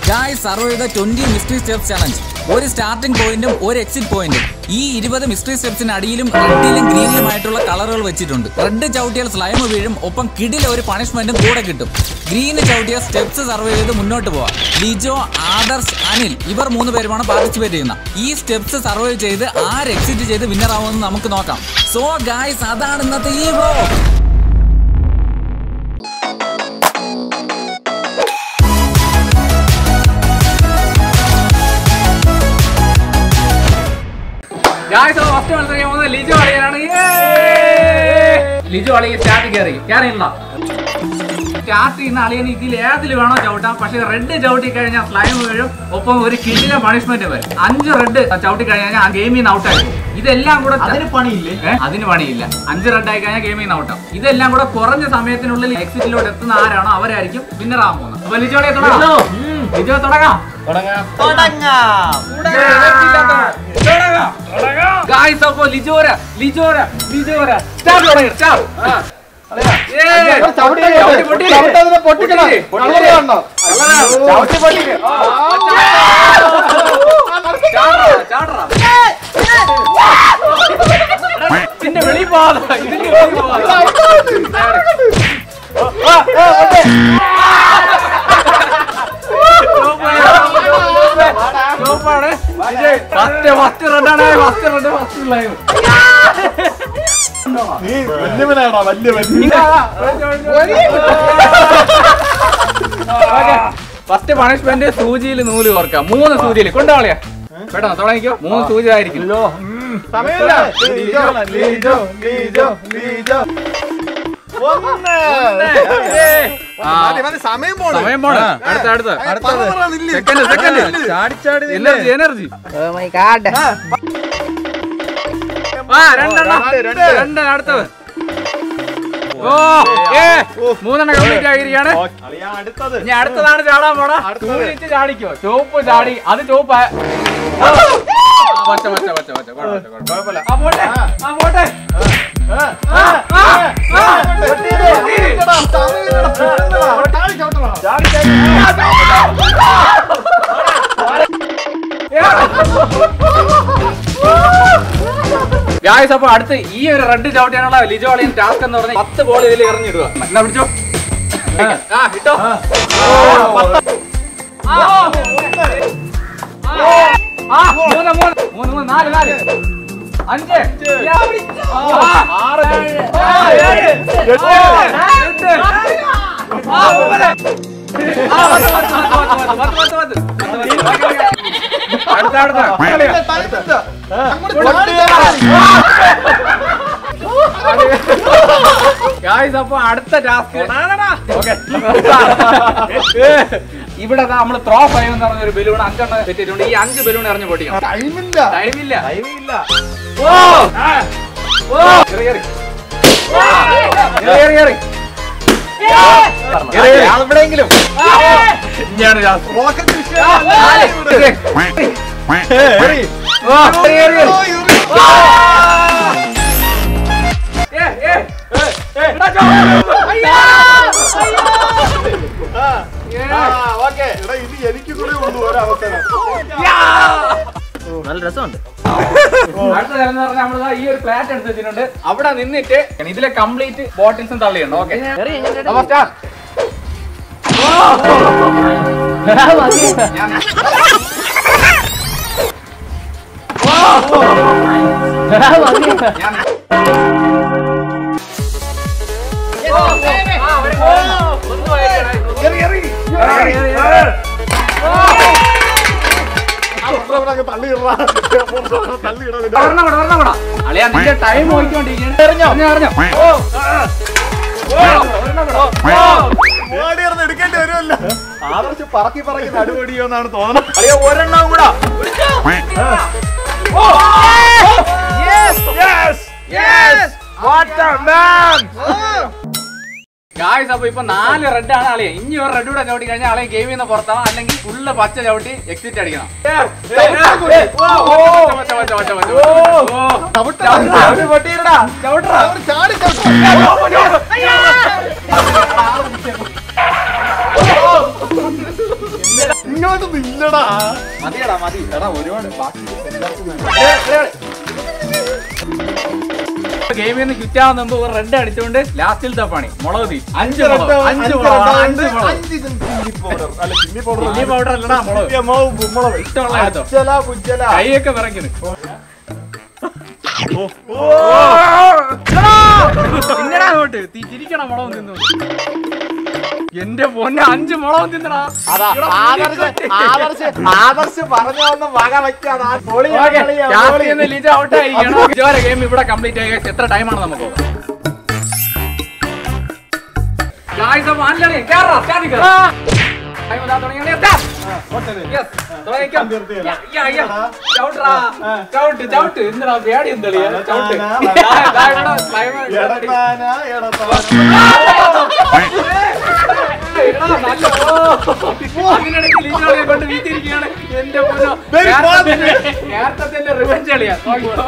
ഗായ് സർവ് ചെയ്ത ട്വന്റി മിസ്റ്ററി സ്റ്റെപ്സ് ചലഞ്ച് ഒരു സ്റ്റാർട്ടിംഗ് പോയിന്റും ഒരു എക്സിറ്റ് പോയിന്റും ഈ ഇരുപത് മിസ്റ്ററി സ്റ്റെപ്സിന് അടിയിലും റെഡിലും ഗ്രീനിലുമായിട്ടുള്ള കളറുകൾ വെച്ചിട്ടുണ്ട് റെഡ് ചവിട്ടിയാൽ സ്ലൈം വീഴും ഒപ്പം കിടിലെ ഒരു പണിഷ്മെന്റും കൂടെ കിട്ടും ഗ്രീന് ചവിട്ടിയാൽ സ്റ്റെപ്സ് സർവ് ചെയ്ത് മുന്നോട്ട് പോവാം ലിജോ ആദർശ് അനിൽ ഇവർ മൂന്ന് പേരുമാണ് പാർട്ടിസിപ്പേറ്റ് ചെയ്യുന്ന ഈ സ്റ്റെപ്സ് സർവൈവ് ചെയ്ത് ആര് എക്സിറ്റ് ചെയ്ത് വിന്നർ ആവുമെന്ന് നമുക്ക് നോക്കാം സോ ഗായ്സ് അതാണ് ഇന്നത്തെ ഈ വ്ലോഗ് ഗായ്സ് ഫസ്റ്റ് മത്സരം പോകുന്നത് ലിജു അളിയാണ് ലിജു അളി സ്റ്റാർട്ട് കയറി കയറിയില്ല സ്റ്റാർട്ട് ചെയ്യുന്ന അളിയന് ഇതിൽ ഏതിൽ വേണോ ചവിട്ടാം പക്ഷെ റെഡ് ചവിട്ടി കഴിഞ്ഞാൽ സ്ലൈം വീഴും ഒപ്പം ഒരു കിടില പണിഷ്മെന്റ് വരും അഞ്ച് റെഡ് ചവിട്ടി കഴിഞ്ഞാൽ ആ ഗെയിമിൽ നിന്ന് ഔട്ടായി ഇതെല്ലാം കൂടെ അതിന് പണിയില്ലേ ഏ? അതിന് പണിയില്ല അഞ്ച് റെഡ് ആയി കഴിഞ്ഞാൽ ഗെയിമിൽ നിന്ന് ഔട്ടാവും ഇതെല്ലാം കൂടെ കുറഞ്ഞ സമയത്തിനുള്ളിൽ എക്സിറ്റിലോട്ട് എത്തുന്ന ആരാണോ അവരായിരിക്കും വിന്നർ ആവാൻ പോകുന്നത് അപ്പൊ ലിജോടെ തുടങ്ങാം ലിജോ തുടങ്ങാം ഗായ്സ് അപ്പോ ലിജോര ലിജോര ലിജോര സ്റ്റാർട്ട് തുടങ്ങി സ്റ്റാർട്ട് ചവിട്ടി ചവിട്ടതിനെ പൊട്ടിക്കണം കളറ് കാണണം ചവിട്ടി പൊട്ടിക്ക് ഇതിന്റെ വെളി പോവാതെ ഇതിന്റെ വെളി പോവാതെ സൂപ്പറാണ് ഫസ്റ്റ് ഫസ്റ്റ് റെഡാണ് ഫസ്റ്റ് റെഡ് ഫസ്റ്റ് ലൈവ് നീ വല്യവനാണോ വല്യ വല്യ ഫസ്റ്റ് പണിഷ്മെന്റ് സൂചിയിൽ നൂല് കോർക്കാം മൂന്ന് സൂചിയിൽ കൊണ്ടുപോളിയാ പെട്ടെന്ന് തുടങ്ങിക്കോ മൂന്ന് സൂചി ആയിരിക്കും സമയമില്ല ലീജോ ലീജോ ലീജോ ലീജോ ഒന്ന് ആ. മതി, മതി, സമയം പോണ് സമയം പോണ് അടുത്ത അടുത്ത അടുത്തത്. പറ, നില്ല്. സെക്കൻഡ് സെക്കൻഡ് ചാടി ചാടി energy energy Oh my god. ആ രണ്ടെണ്ണം രണ്ട്, രണ്ട്. രണ്ട് അടുത്തത് ഓ ഏ മൂന്നെണ്ണം കംപ്ലീറ്റ് ആയിരിക്കാണ് അളിയാ അടുത്തത് ഇനി അടുത്തതാണ് ചാടാൻ പോടാ അടുത്തത്. സൂചിച്ച് ചാടിക്കോ ചുവപ്പ് ചാടി അത് ചുവപ്പ് ആ, പച്ച പച്ച പച്ച പച്ച കുഴപ്പമില്ല, കുഴപ്പമില്ല. കുഴപ്പമില്ല ആ പോട്ടെ ആ പോട്ടെ ആ, ആ, ആ, ആ, പൊട്ടിയത്, പൊട്ടിയെടാ, സമയമില്ലടാ, പൊട്ടുന്നതാ. ചാടി ചവിട്ടണം. ചാടി ചാടി. ഗായ്സ് അപ്പൊ അടുത്ത് ഈ ഒരു റെഡ് ചവിട്ടിയാനുള്ള ലിജോ അളിയൻ ടാസ്ക് എന്ന് പറഞ്ഞാൽ പത്ത് ബോൾ ഇതിൽ എറിഞ്ഞിടുക എന്നാ പിടിച്ചോ ആ കിട്ടോ ആ മൂന്ന് മൂന്ന് മൂന്ന് മൂന്ന് നാല് നാല് അഞ്ച് ആ, ആറ് ആ, ഏഴ് എട്ട് എട്ട് ആ ഒമ്പത് ആ പത്ത് പത്ത് പത്ത് പത്ത് പത്ത് പത്ത് പത്ത് പത്ത് അടുത്ത അടുത്ത അടുത്തത്. അങ്ങോട്ട് ചാടി, ചാടി. ഗായ്സ് അപ്പൊ അടുത്ത ടാസ്ക് ഇവിടെ നമ്മള് ത്രോ ഫൈവ് എന്ന് പറഞ്ഞ ഒരു ബലൂൺ അഞ്ചെണ്ണം തെറ്റിയിട്ടുണ്ട് ഈ അഞ്ച് ബലൂൺ എറിഞ്ഞ് പൊട്ടിക്കണം ടൈമില്ല ടൈമില്ല ടൈമില്ല ഓ ഓ എറി, എറി. എറി, എറി, എറി. എറി, എറി. എവിടെയെങ്കിലും ഇനിയാണ് ടാസ്ക്. റോക്കറ്റ് നാല്. എറി. എറി. ഓ, എറി, എറി, എറി. ഓ, എറി. ഏ, ഏ. എടാ, ചോ. അയ്യോ, അയ്യോ. ഏ. ആ, ഓക്കേ. എടാ, ഇത് എനിക്ക് കൂടെ ഉള്ളൂ ഒരവസരം നല്ല രസമുണ്ട് അടുത്ത തരം എന്ന് പറഞ്ഞാൽ നമ്മൾ ഈ ഒരു ഫ്ലാറ്റ് എടുത്ത് വെച്ചിട്ടുണ്ട് അവിടെ നിന്നിട്ട് ഇതിലെ കംപ്ലീറ്റ് ബോട്ടിൽസും തള്ളിയുണ്ട് ഓക്കെ അപ്പൊ സ്റ്റാർട്ട് തള്ളിയിടാ തള്ളിയിടാ അളിയാ നിന്റെ ടൈം നോക്കിക്കൊണ്ടിരിക്കുകയാണ് എറിഞ്ഞോ എറിഞ്ഞോ ഓ ഓടിയിറന്ന് എടുക്കേണ്ടി വരുമല്ലോ ആദർശ് പറക്കി പറക്കി നടുപടിയോന്നാണ് തോന്നുന്നത് അളിയ ഒരെണ്ണം കൂടാ ഗായ്സ് അപ്പൊ ഇപ്പൊ നാല് റെഡ് ആണ് അളിയ ഇനി ഒരു റെഡ് കൂടെ ചവിട്ടി കഴിഞ്ഞാൽ അളിയ ഗെയിമിൽ നിന്ന് പുറത്താവാം അല്ലെങ്കിൽ ഫുള്ള് പച്ച ചവിട്ടി എക്സിറ്റ് അടിക്കണം പച്ച, പച്ച, പച്ച, പച്ച, പച്ച. ചവിട്ട്. പൊട്ടിയിരടാ ചവിട്ടറാ ചാടി ചവിട്ട നീ ഇങ്ങോട്ട് നില്ലടാ മതിയടാ മതി എടാ ഒരുപാട് ബാക്കി ഗെയിമിൽ നിന്ന് ക്വിറ്റാവുന്ന മുമ്പ് ഒരു റെഡ് അടിച്ചുകൊണ്ട് ലാസ്റ്റിലത്തെ പണി മുളക് തീ അഞ്ച് മുളക് അഞ്ച് മുളക് അഞ്ച് മുളക് ചില്ലി പൗഡർ അല്ല ചില്ലി പൗഡർ ചില്ലി പൗഡർ അല്ലടാ മുളക് മുളക് ഇഷ്ടമുള്ള എടുത്തോ പുജ്ജല പുജ്ജല കൈയൊക്കെ വിറയ്ക്കുന്നു ഓ തിന്നടാ അങ്ങോട്ട് തീ ചിരിക്കണം മുളകും തിന്നു എന്റെ പൊന്നെ അഞ്ച് മുളകും തിന്നടാ അതാ ആദർശ് ആദർശ് ആദർശ് പറഞ്ഞു വന്ന് വക വെക്കാതെ ആ പൊളി ഓക്കേ, കളിയാ, ലാസ്റ്റ് പൊളി. ഒന്ന് ലിജ ഔട്ട് ആയിരിക്കണം ഇതുവരെ ഗെയിം ഇവിടെ കംപ്ലീറ്റ് ആയി എത്ര ടൈമാണ് നമുക്ക് Guys, അപ്പൊ ആൻലണി, കേറടാ, സ്റ്റാൻഡിൽ കേറ്. Time ഇതാ തുടങ്ങിയാണേ, start. Yes, തുടങ്ങിക്കോ. നിർത്തിയല്ല. യാ, യാ, യാ. ചവിട്ടെടാ. ചവിട്ട്, ചവിട്ട്. എന്തിനാ പേടി എന്തളിയാ? ചവിട്ട്. എടത്താന, ദാ, ദാ ഇവിടെ time ഇവിടെ എടത്താന, എടത്താന. എടാ, നല്ല ഓ. അതിനിടയ്ക്ക് ലിജോയെ കൊണ്ട് വീട്ടിയിരിക്കുകയാണ്. എന്റെ പൊന്നോ. Very fast. നേരത്തെ- നേരത്തെ തന്നെ റിവെഞ്ച് കളിയാ നോക്കിക്കോ.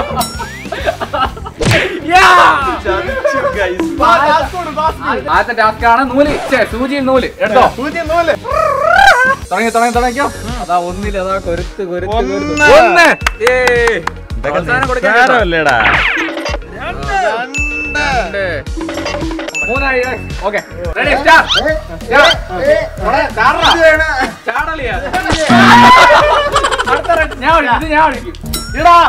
Yeah. ചതിച്ചു, guys. വാ, last കൊടു, last കൊടു. ആദ്യത്തെ ടാസ്ക് ആണ് നൂല് ഛേ, സൂചിയിൽ നൂല് എടുത്തോ സൂചി നൂല്. തുടങ്ങി തുടങ്ങി തുടങ്ങിക്കോ അതാ ഒന്നില് അതാ കൊരുത്ത് കൊരുത്ത് കൊരുത്ത്. ഒന്ന്. ഒന്ന് ഏയ്. അവസാനം കൊടുക്കാൻ കേട്ടോ. സാരമില്ലടാ. രണ്ട്. മൂന്നായി ഓക്കെ റെഡി സ്റ്റാർട്ട് ചാടലിയാ അടുത്ത റെഡ് ഞാൻ വിളിക്കും ഇത് ഞാൻ വിളിക്കും ഇടാ.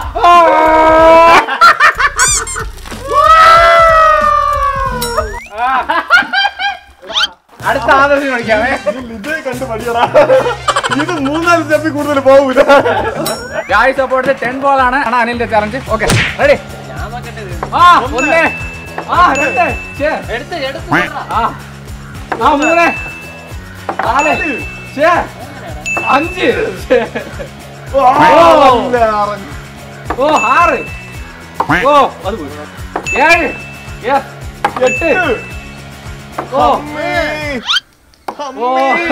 അടുത്ത ആദർശം വിളിക്കാമേ ഇത് ലിജയെ കണ്ട് പഠിക്കടാ. ഇത് മൂന്നാല് സ്റ്റെപ്പിൽ കൂടുതൽ പോകൂല ഗായ് സപ്പോർട്ട് ടെൻ ബോൾ ആണ് ആണ് അനിലിന്റെ ചലഞ്ച് ഓക്കെ റെഡി ആ ഒന്ന് ആ രണ്ട് ഛേ. ആ ആ മൂന്ന് നാല് ഛേ. അഞ്ച് ഛേ. ഓ, നല്ല ആറഞ്ച്. ഓ ആറ് ഓ അത് പോയി ഏഴ് യെസ് എട്ട് ഓ അമ്മേ. ഓ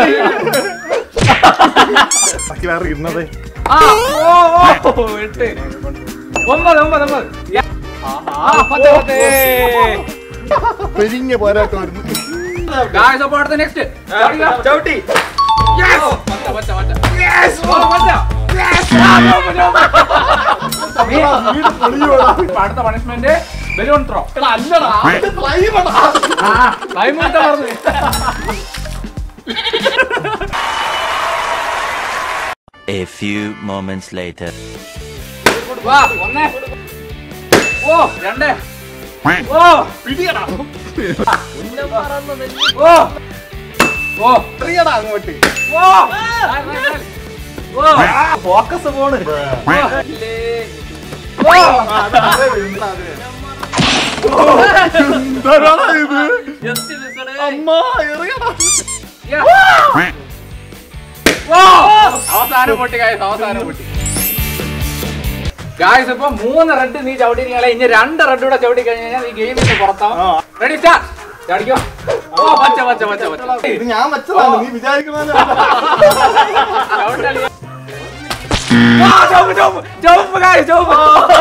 ബാക്കി വേറെ ഇരുന്നത് ആ ഓ ഓ എട്ട് ഒമ്പത് ഒമ്പത് ഒമ്പത് യ- ആ പത്ത് പത്ത് പെരിഞ്ഞ പോരാട്ടം വരുന്നു ഗായ്സ് അപ്പോൾ അടുത്ത നെക്സ്റ്റ് ചവിട്ടി യെസ് പച്ച പച്ച പച്ച യെസ് ഓ പച്ച യെസ് വീട് പൊളിയോടാ. അടുത്ത പണിഷ്മെന്റ് ബലൂൺ ത്രോ അല്ലടാ അത് ഫ്ലൈമടാ. ആ ടൈം പറഞ്ഞു A few moments later. വാ ഒന്ന് ഓ രണ്ട് ഓ പിടിയടാ ഓ ഓ എറിയടാ അങ്ങോട്ട് ഓ നാല്, നാല്, നാല്. ഓ ഫോക്കസ് പോണ് ഓ എന്താടാ ഇത് അമ്മ എറിയടാ Yeah. ഓ അവസാനം പൊട്ടി ഗായ്സ് അവസാനം പൊട്ടി ഗായ്സ് ഇപ്പൊ മൂന്ന് റെഡ് നീ ചവിട്ടിരിക്കാളെ ഇനി രണ്ട് റെഡ് കൂടെ ചവിട്ടി കഴിഞ്ഞാൽ നീ ഗെയിമിൽ നിന്ന് പുറത്താവും ആ. റെഡി സ്റ്റാർട്ട് ചടിക്കോ ഓ പച്ച പച്ച പച്ച പച്ച ഇത് ഞാൻ വെച്ചതാണ് നീ വിചാരിക്കണല്ലോ ചവിട്ടടി. ആ, ചുവപ്പ്, ചുവപ്പ്, ചുവപ്പ് guys, ചുവപ്പ്.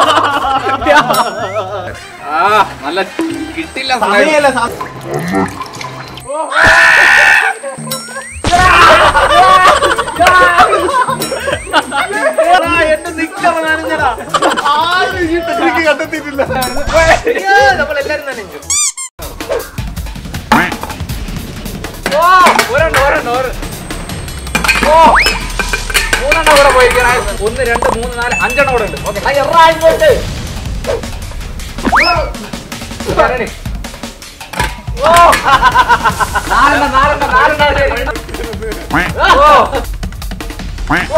ആ നല്ല കിട്ടില്ല സമയം സമയല്ല സമയം എന്റെ നിക്കറ നനഞ്ഞടാ ആരും ഈ ടെക്നിക്ക് കണ്ടെത്തിയിട്ടില്ല ഓ, ഒരെണ്ണം, ഒരെണ്ണം, ഒരെണ്ണം. ഓ, മൂന്നെണ്ണം കൂടെ പോയിരിക്കണം. ഒന്ന് രണ്ട് മൂന്ന് നാല് അഞ്ചെണ്ണം കൂടെ ഉണ്ട് ഓക്കെ ready? ഓ, നാലെണ്ണം നാലെണ്ണം നാലെണ്ണം ശരി. ഓ. ഓ.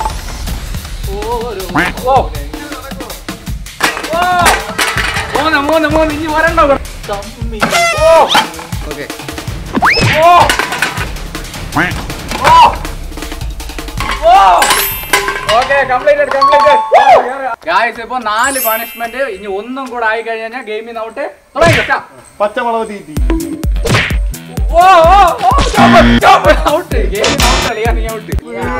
ഓ. ഓ. മൂന്ന് മൂന്ന് മൂന്ന് ഇനി ഒരെണ്ണം കൂടെ. ഓ ഓക്കെ ഓ ഓ ഓ ഓക്കെ കംപ്ലീറ്റഡ് കംപ്ലീറ്റഡ് ഗായ്സ് ഇപ്പൊ നാല് പണിഷ്മെന്റ് ഇനി ഒന്നും കൂടെ ആയി കഴിഞ്ഞാൽ ഗെയിമിൽ നിന്ന് ഔട്ട് പച്ചമുളക് തീറ്റി ഓ ഓ ഓ ഔട്ട് ഗെയിമിൽ ഔട്ട് കളിയാ നീ ഔട്ട്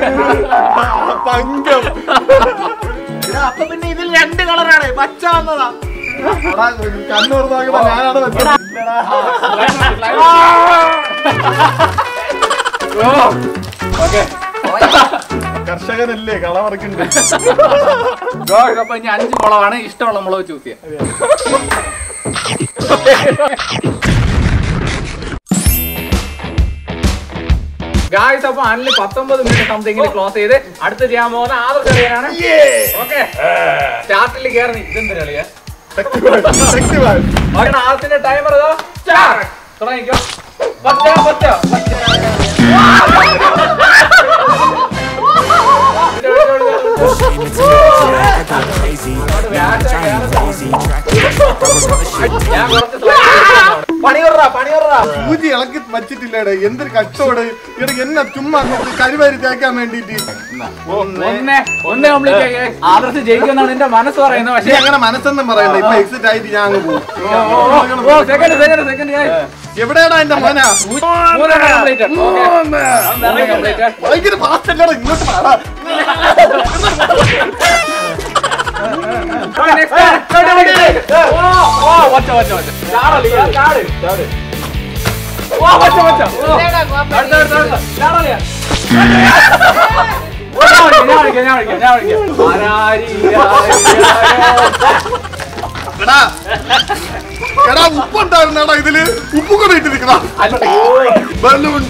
തങ്കം അപ്പൊ പിന്നെ ഇതിൽ രണ്ട് കളറാണ് പച്ച വന്നതാ കണ്ണൂർ നോക്കുമ്പോ ഞാനാണ് വെച്ചത് ഓക്കെ കർഷകനല്ലേ കള പറിക്കണ്ടേ ഗോഡ് അപ്പൊ ഇനി അഞ്ച് മുളകാണ് ഇഷ്ടമുള്ള മുളക് ചൂസ് ചെയ്യാം ഗായ്സ് അപ്പൊ അനിൽ പത്തൊമ്പത് മിനിറ്റ് സംതിങ്ങിൽ ക്ലോസ് ചെയ്ത് അടുത്ത് ചെയ്യാൻ പോകുന്ന ആദർശ കളിയാണ് ഓക്കെ സ്റ്റാർട്ടിൽ കയറി ഇതെന്ത് കളിയാ ശക്തിവാൻ. ഓക്കെ ആദ്യത്തിന്റെ ടൈമർ ഇതോ തുടങ്ങിക്കോ പച്ച പച്ച പച്ച ഞാൻ കുറച്ച് slide പണിയൊറാ പണിയൊറാ സൂചി ഇളക്കി വച്ചിട്ടില്ലേടെ എന്തൊരു കഷ്ടോട് ഇവിടെ എന്നെ ചുമ്മാ കരിവാരി തേക്കാൻ വേണ്ടിട്ട് ഒന്ന് ഒന്ന് കംപ്ലീറ്റ് ആദർശ് ജയിക്കുമെന്നാണ് എന്റെ മനസ്സ് പറയുന്നത് പക്ഷേ പക്ഷേ അങ്ങനെ മനസ്സെന്നും പറയണ്ട ഇപ്പൊ എക്സിറ്റ് ആയിട്ട് ഞാൻ അങ്ങ് പോകും സെക്കൻഡ് സെക്കൻഡ് സെക്കൻഡ് എവിടെയാടാ എന്റെ മോനാ മൂന്നെണ്ണം കംപ്ലീറ്റ് ഓക്കെ കംപ്ലീറ്റ് ഭയങ്കര ഫാസ്റ്റ് അല്ലടാ ഇങ്ങോട്ട് വാടാ. എടാ എടാ ഉപ്പുണ്ടായിരുന്നടാ ഇതില് ഉപ്പ് കൂടെ ഇട്ടിരിക്കണ ബലൂൺ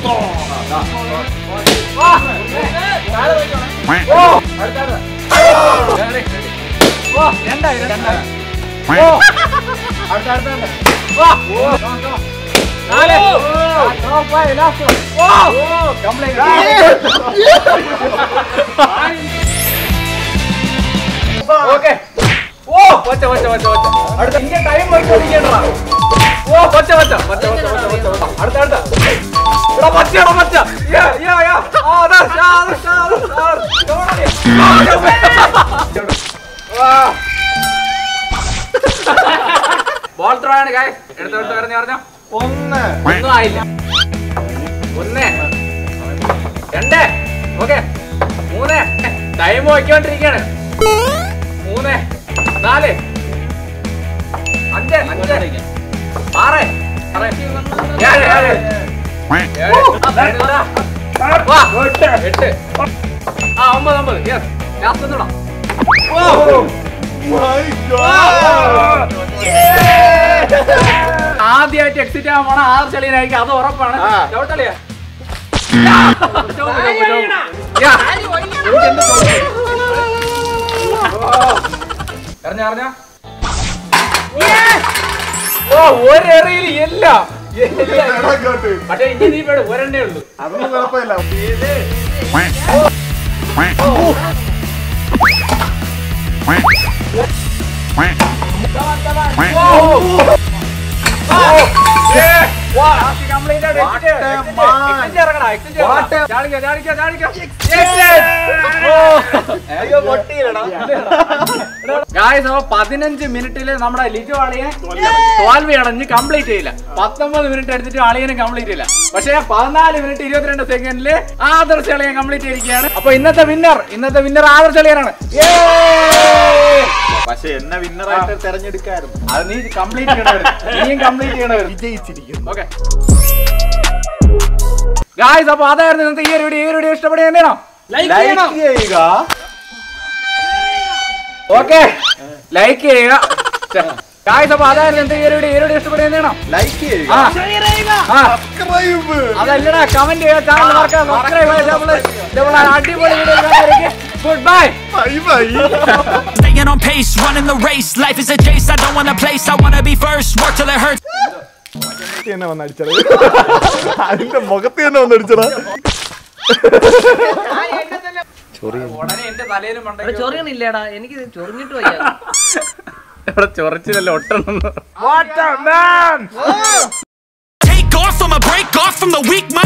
ഓക്കെ ഓ പച്ച പച്ച പച്ച പച്ച അടുത്ത ഇങ്ങനെ ടൈം വെച്ചോടിക്കണ്ടാ ഓ പച്ച പച്ച പച്ച പച്ച പച്ച പച്ച പച്ച അടുത്ത അടുത്ത ഇവിടെ പച്ചയാണോ പച്ച യാ യാ യാ ആ അതാ ഷാ അതാ ഷാ അതാ ബോൾ ത്രോ ആണ് ഗായ്സ് എടുത്ത് എടുത്ത് പറഞ്ഞു പറഞ്ഞോ ഒന്ന് ഒന്നും ആയില്ല ഒന്ന് രണ്ട് ഓക്കെ മൂന്ന് ടൈം നോക്കിക്കൊണ്ടിരിക്കാണ് മൂന്ന് നാല് അഞ്ച് അഞ്ച് ആറ് ആറ് ഏഴ് ഏഴ് ഏഴ് ഇതാ. വാ, എട്ട് ആ ഒമ്പത് ഒമ്പത് യെസ് ലാസ്റ്റ് ഒന്നുകൂടാ My God. ആദ്യമായിട്ട് എക്സിറ്റ് ആവാൻ പോണ ആറ് ചെളിയനായിരിക്കും അത് ഉറപ്പാണ് ആ. ചവിട്ടളിയാ അറിഞ്ഞ ഓ ഒരെറിയിൽ ഇല്ല എടാ ഇങ്ങോട്ട്. പക്ഷെ ഇനി നീ പേട് ഒരെണ്ണേ ഉള്ളൂ അതൊന്നും കുഴപ്പമില്ല പതിനഞ്ച് മിനിറ്റില് നമ്മുടെ ലിജു ആളിയെ തോൽവി അടഞ്ഞ് കംപ്ലീറ്റ് ചെയ്യില്ല പത്തൊമ്പത് മിനിറ്റ് എടുത്തിട്ട് ആളിയനും കംപ്ലീറ്റ് ചെയ്യില്ല പക്ഷേ പതിനാല് മിനിറ്റ് ഇരുപത്തിരണ്ട് സെക്കൻഡില് ആദർശ അളിയൻ കംപ്ലീറ്റ് ചെയ്തിരിക്കുകയാണ് അപ്പൊ ഇന്നത്തെ വിന്നർ ഇന്നത്തെ വിന്നർ ആദർശ അളിയനാണ് പക്ഷെ എന്നെ വിന്നറായിട്ട് തെരഞ്ഞെടുക്കായിരുന്നു അത് നീ കംപ്ലീറ്റ് ചെയ്യണമായിരുന്നു നീയും കംപ്ലീറ്റ് ചെയ്യണമായിരുന്നു വിജയിച്ചിരിക്കുന്നു ഓക്കെ ഗായ്സ് അപ്പൊ അതായിരുന്നു ഇന്നത്തെ ഈ ഒരു വീഡിയോ ഈ ഒരു വീഡിയോ ഇഷ്ടപ്പെടുക എന്ത് ചെയ്യണം ലൈക്ക് ചെയ്യുക ഓക്കെ ലൈക്ക് ചെയ്യുക ഗായ്സ് അപ്പൊ അതായിരുന്നു ഇന്നത്തെ ഈ ഒരു വീഡിയോ ഈ ഒരു വീഡിയോ ഇഷ്ടപ്പെടുക എന്ത് ചെയ്യണം ലൈക്ക് ചെയ്യുക ആ ആ സബ്സ്ക്രൈബ് അതല്ലടാ കമന്റ് ചെയ്യുക ചാനൽ മറക്കാതെ സബ്സ്ക്രൈബ് ചെയ്യുക നമ്മള് നമ്മള് അടിപൊളി video good bye bye bye Staying on pace, running the race. Life is a chase, I don't wanna place. I wanna be first, work till it hurts. തന്നെ വന്നടിച്ചത് അതിന്റെ മുഖത്ത് തന്നെ വന്നടിച്ചടാ ഉടനെ എന്റെ തലയിലും ഇവിടെ ചൊറിയണില്ലേടാ എനിക്ക് ചൊറിഞ്ഞിട്ട് വയ്യ ഇവിടെ ചൊറിച്ചിലല്ല ഒട്ടണം Take off, I'ma break off from the weak mind.